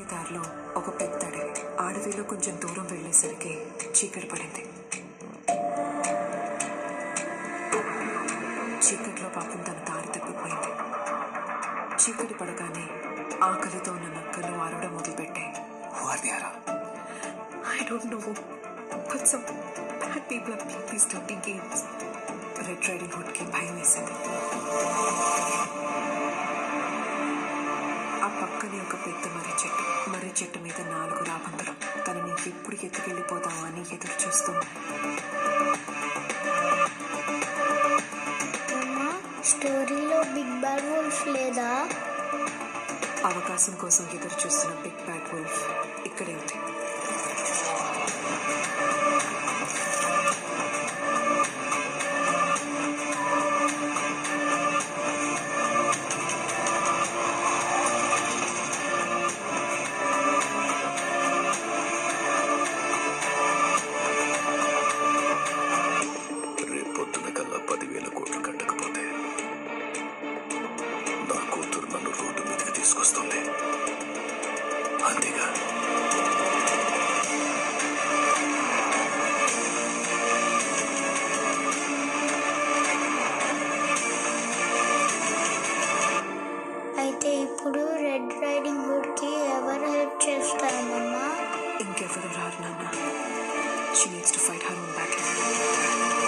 దారిలో ఒక పెద్ద అడవి అడవిలో కొంచెం దూరం వెళ్ళేసరికి చీకటి పడింది చీకట్లో పాపం తన దారి తప్పిపోయింది చీకటి పడగానే ఆకలితో ఉన్న నక్కలు అరవడం మొదలుపెట్టాయి వారియారా I don't know, but some bad people are playing these dirty games. Red riding హుడ్కి భయం వేసింది ఆ పక్కనే ఒక పెద్ద మర్రి చెట్టు మర్రి చెట్టు మీద నాలుగు రాబందులు తనని ఎప్పుడు ఎత్తుకెళ్ళిపోతామో అని ఎదురు చూస్తుంది అమ్మా స్టోరీలో బిగ్ బ్యాడ్ wolf లేదా అవకాశం కోసం ఎదురు చూస్తున్న బిగ్ బ్యాడ్ వుల్ఫ్ ఇక్కడే ఉంది రేపొద్దున కల్లా పదివేల కోట్లు కట్టకపోతే నా కూతురు నన్ను రోడ్డు మీదకి తీసుకొస్తుంది అంతేగా అయితే ఇప్పుడు రెడ్ రైడింగ్ హుడ్ కి ఎవరు హెల్ప్ చేస్తారమ్మా ఇంకెవరు రారు నాన్న she needs to fight her own battle